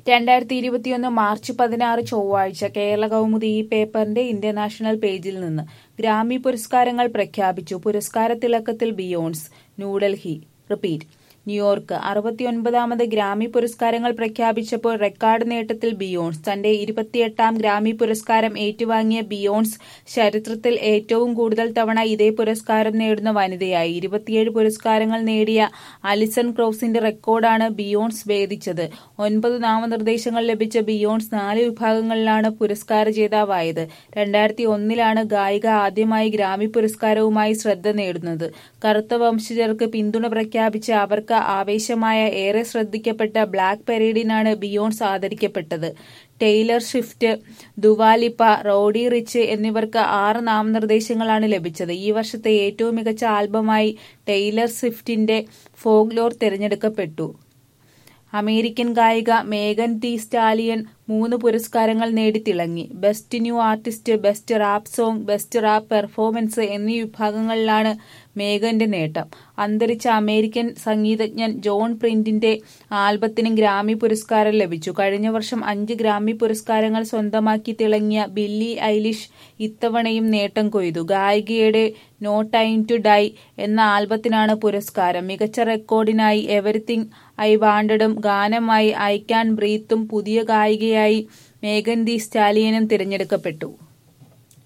രണ്ടായിരത്തി ഇരുപത്തിയൊന്ന് മാർച്ച് പതിനാറ് ചൊവ്വാഴ്ച കേരള കൗമുദി ഈ പേപ്പറിന്റെ ഇന്റർനാഷണൽ പേജിൽ നിന്ന് ഗ്രാമി പുരസ്കാരങ്ങൾ പ്രഖ്യാപിച്ചു പുരസ്കാര തിളക്കത്തിൽ ബിയോൺസ് ന്യൂഡൽഹി റിപ്പീറ്റ് ന്യൂയോർക്ക് അറുപത്തിയൊൻപതാമത് ഗ്രാമി പുരസ്കാരങ്ങൾ പ്രഖ്യാപിച്ചപ്പോൾ റെക്കോർഡ് നേട്ടത്തിൽ ബിയോൺസ് തന്റെ ഇരുപത്തിയെട്ടാം ഗ്രാമി പുരസ്കാരം ഏറ്റുവാങ്ങിയ ബിയോൺസ് ചരിത്രത്തിൽ ഏറ്റവും കൂടുതൽ തവണ ഇതേ പുരസ്കാരം നേടുന്ന വനിതയായി ഇരുപത്തിയേഴ് പുരസ്കാരങ്ങൾ നേടിയ അലിസൺ ക്രോസിന്റെ റെക്കോർഡാണ് ബിയോൺസ് ഭേദിച്ചത് ഒൻപത് നാമനിർദ്ദേശങ്ങൾ ലഭിച്ച ബിയോൺസ് നാല് വിഭാഗങ്ങളിലാണ് പുരസ്കാര ജേതാവായത് രണ്ടായിരത്തി ഒന്നിലാണ് ഗായിക ആദ്യമായി ഗ്രാമി പുരസ്കാരവുമായി ശ്രദ്ധ നേടുന്നത് കറുത്ത വംശജർക്ക് പിന്തുണ പ്രഖ്യാപിച്ച അവർക്ക് ആവേശമായ ഏറെ ശ്രദ്ധിക്കപ്പെട്ട ബ്ലാക്ക് പരേഡിനാണ് ബിയോൺസ് ആദരിക്കപ്പെട്ടത് Taylor Swift Dua Lipa Roddy Ricch എന്നിവർക്ക് ആറ് നാമനിർദ്ദേശങ്ങളാണ് ലഭിച്ചത് ഈ വർഷത്തെ ഏറ്റവും മികച്ച ആൽബമായി ടെയ്ലർ സ്വിഫ്റ്റിന്റെ ഫോഗ്ലോർ തിരഞ്ഞെടുക്കപ്പെട്ടു അമേരിക്കൻ ഗായിക മേഗൻ ടി സ്റ്റാലിയൻ മൂന്ന് പുരസ്കാരങ്ങൾ നേടി തിളങ്ങി best new artist best rap song best rap performance എന്നീ വിഭാഗങ്ങളിലാണ് മേഗന്റെ നേട്ടം അന്തരിച്ച അമേരിക്കൻ സംഗീതജ്ഞൻ ജോൺ പ്രിന്റിന്റെ ആൽബത്തിനും ഗ്രാമി പുരസ്കാരം ലഭിച്ചു കഴിഞ്ഞ വർഷം അഞ്ച് ഗ്രാമി പുരസ്കാരങ്ങൾ സ്വന്തമാക്കി തിളങ്ങിയ ബില്ലി ഐലിഷ് ഇത്തവണയും നേട്ടം കൊയ്തു ഗായികയുടെ നോ ടൈം ടു ഡൈ എന്ന ആൽബത്തിനാണ് പുരസ്കാരം മികച്ച റെക്കോർഡിനായി എവറിത്തിങ് ഐ വാണ്ടഡും ഗാനമായി ഐ ക്യാൻ ബ്രീത്തും പുതിയ ഗായികയായി മേഗൻ ദി സ്റ്റാലിയനും തിരഞ്ഞെടുക്കപ്പെട്ടു